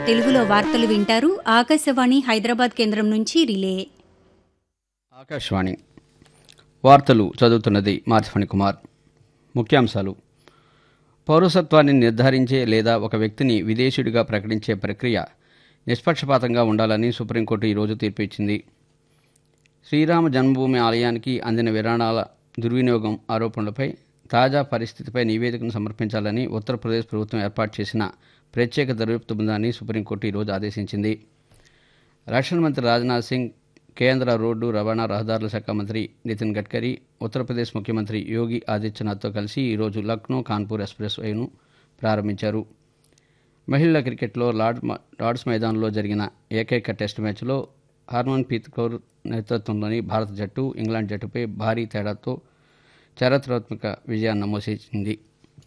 తెలుగులో వార్తలు వింటారు ఆకాశవాణి హైదరాబాద్ కేంద్రం నుంచి రిలే ఆకాశవాణి వార్తలు చదువుతున్నది మార్చఫణి కుమార్ ముఖ్యాంశాలు పౌరసత్వాన్ని నిర్ధారించే లేదా ఒక వ్యక్తిని విదేశీయుడిగా ప్రకటించే ప్రక్రియ నిష్పక్షపాతంగా ఉండాలని సుప్రీంకోర్టు ఈరోజు తీర్పు ఇచ్చింది శ్రీరామ జన్మభూమి ఆలయానికి అందిన విరాళాల దుర్వినియోగం ఆరోపణలపై తాజా పరిస్థితిపై నివేదికను సమర్పించాలని ఉత్తరప్రదేశ్ ప్రభుత్వం ఏర్పాటు చేసిన ప్రత్యేక దర్యాప్తు బృందాన్ని సుప్రీంకోర్టు ఈరోజు ఆదేశించింది రక్షణ మంత్రి రాజ్నాథ్ సింగ్ కేంద్ర రోడ్డు రవాణా రహదారుల శాఖ మంత్రి నితిన్ గడ్కరీ ఉత్తరప్రదేశ్ ముఖ్యమంత్రి యోగి ఆదిత్యనాథ్తో కలిసి ఈరోజు లక్నో కాన్పూర్ ఎక్స్ప్రెస్ వేను ప్రారంభించారు మహిళల క్రికెట్లో లార్డ్ లార్డ్స్ మైదానంలో జరిగిన ఏకైక టెస్ట్ మ్యాచ్లో హార్మన్ప్రీత్ కౌర్ నేతృత్వంలోని భారత జట్టు ఇంగ్లాండ్ జట్టుపై భారీ తేడాతో చారిత్రాత్మక విజయాన్ని నమోదు చేసింది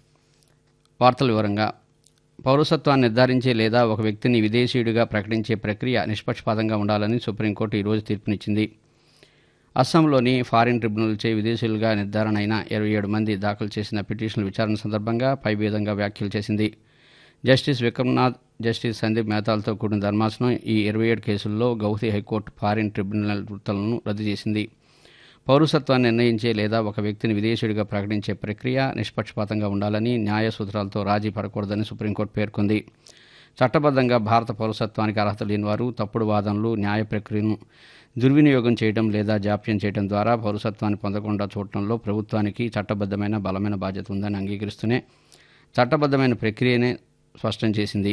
వార్తల వివరంగా పౌరసత్వాన్ని నిర్ధారించే లేదా ఒక వ్యక్తిని విదేశీయుడిగా ప్రకటించే ప్రక్రియ నిష్పక్షపాతంగా ఉండాలని సుప్రీంకోర్టు ఈరోజు తీర్పునిచ్చింది అస్సాంలోని ఫారిన్ ట్రిబ్యునల్చే విదేశీయులుగా నిర్ధారణ అయిన ఇరవై ఏడు మంది దాఖలు చేసిన పిటిషన్ల విచారణ సందర్భంగా పై విధంగా వ్యాఖ్యలు చేసింది జస్టిస్ విక్రమ్నాథ్ జస్టిస్ సందీప్ మేతాలతో కూడిన ధర్మాసనం ఈ ఇరవై ఏడు కేసుల్లో గౌహతి హైకోర్టు ఫారిన్ ట్రిబ్యునల్ వృత్తులను రద్దు చేసింది పౌరసత్వాన్ని నిర్ణయించే లేదా ఒక వ్యక్తిని విదేశీయుడిగా ప్రకటించే ప్రక్రియ నిష్పక్షపాతంగా ఉండాలని న్యాయ సూత్రాలతో రాజీ పడకూడదని సుప్రీంకోర్టు పేర్కొంది చట్టబద్ధంగా భారత పౌరసత్వానికి అర్హత లేని వారు తప్పుడు వాదనలు న్యాయ ప్రక్రియను దుర్వినియోగం చేయడం లేదా జాప్యం చేయడం ద్వారా పౌరసత్వాన్ని పొందకుండా చూడటంలో ప్రభుత్వానికి చట్టబద్ధమైన బలమైన బాధ్యత ఉందని అంగీకరిస్తూనే చట్టబద్ధమైన ప్రక్రియనే స్పష్టం చేసింది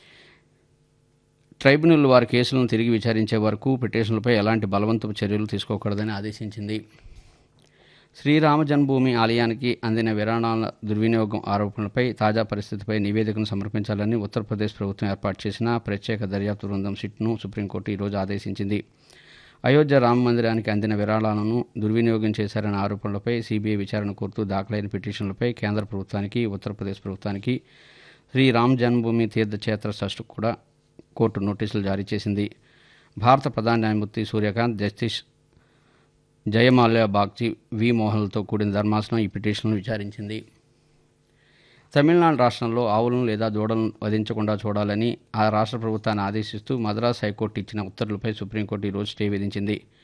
ట్రైబ్యునల్ వారి కేసులను తిరిగి విచారించే వరకు పిటిషన్లపై ఎలాంటి బలవంతపు చర్యలు తీసుకోకూడదని ఆదేశించింది శ్రీరామ జన్మభూమి ఆలయానికి అందిన విరాళాల దుర్వినియోగం ఆరోపణలపై తాజా పరిస్థితిపై నివేదికను సమర్పించాలని ఉత్తరప్రదేశ్ ప్రభుత్వం ఏర్పాటు చేసిన ప్రత్యేక దర్యాప్తు బృందం సిట్ను సుప్రీంకోర్టు ఈరోజు ఆదేశించింది అయోధ్య రామ మందిరానికి అందిన విరాళాలను దుర్వినియోగం చేశారన్న ఆరోపణలపై సీబీఐ విచారణ కోరుతూ దాఖలైన పిటిషన్లపై కేంద్ర ప్రభుత్వానికి ఉత్తరప్రదేశ్ ప్రభుత్వానికి శ్రీ రామ్ జన్మభూమి తీర్థక్షేత్ర ట్రస్ట్ కూడా కోర్టు నోటీసులు జారీ చేసింది భారత ప్రధాన న్యాయమూర్తి సూర్యకాంత్ జస్టిస్ జయమాల్యా బాగ్చి వి మోహన్లతో కూడిన ధర్మాసనం ఈ పిటిషన్ను విచారించింది తమిళనాడు రాష్ట్రంలో ఆవులను లేదా దూడలను వధించకుండా చూడాలని ఆ రాష్ట్ర ప్రభుత్వాన్ని ఆదేశిస్తూ మద్రాస్ హైకోర్టు ఇచ్చిన ఉత్తర్వులపై సుప్రీంకోర్టు ఈరోజు స్టే విధించింది